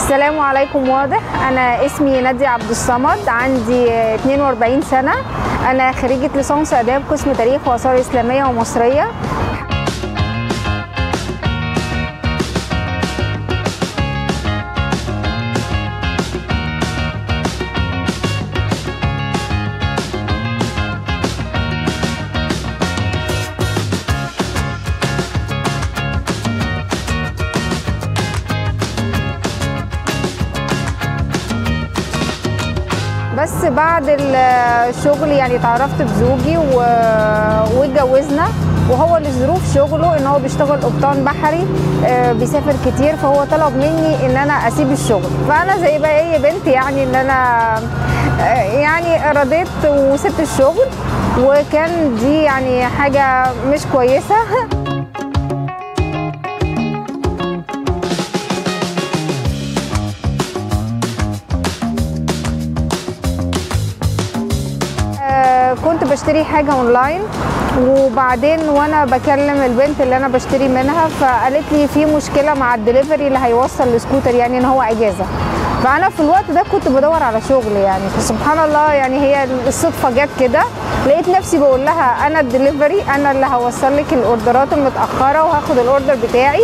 السلام عليكم واضح انا اسمي نادية عبد الصمد عندي 42 سنه انا خريجه ليسانس اداب قسم تاريخ واثار اسلاميه ومصريه بس بعد الشغل يعني تعرفت بزوجي و... واتجوزنا وهو لظروف شغله ان هو بيشتغل قبطان بحري آه، بيسافر كتير فهو طلب مني ان انا اسيب الشغل فانا زي بقى اي بنت يعني ان انا آه، يعني رضيت وسبت الشغل وكان دي يعني حاجه مش كويسه آه، كنت بشتري حاجة اونلاين وبعدين وانا بكلم البنت اللي انا بشتري منها فقالت لي في مشكلة مع الدليفري اللي هيوصل السكوتر يعني ان هو اجازة فانا في الوقت ده كنت بدور على شغل يعني فسبحان الله يعني هي الصدفة جت كده لقيت نفسي بقول لها انا الدليفري انا اللي هوصل لك الاوردرات المتأخرة وهاخد الاوردر بتاعي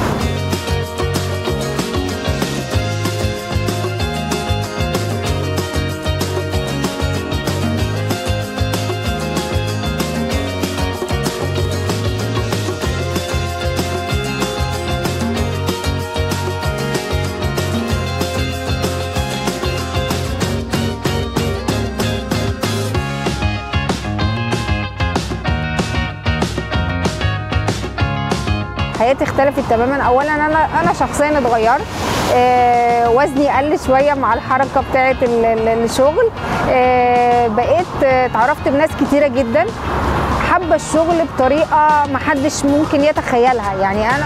حياتي اختلفت تماما اولا انا انا شخصيا اتغيرت آه وزني قل شويه مع الحركه بتاعه ال- ال- الشغل آه بقيت آه، اتعرفت بناس كتيره جدا حابه الشغل بطريقه محدش ممكن يتخيلها يعني انا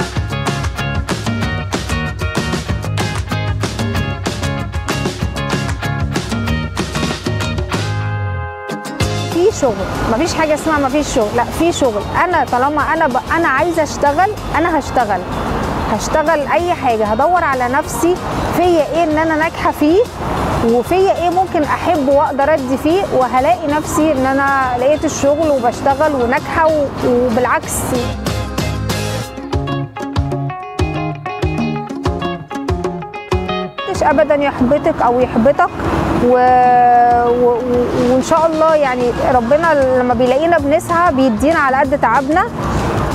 في شغل مفيش حاجه اسمها مفيش شغل لا في شغل انا طالما انا ب... انا عايزه اشتغل انا هشتغل هشتغل اي حاجه هدور على نفسي فيا ايه ان انا ناجحه فيه وفيا ايه ممكن احب واقدر ادي فيه وهلاقي نفسي ان انا لقيت الشغل وبشتغل وناجحه و... وبالعكس محدش ابدا يحبطك او يحبطك و... و... و- وان شاء الله يعني ربنا لما بيلاقينا بنسعى بيدينا على قد تعبنا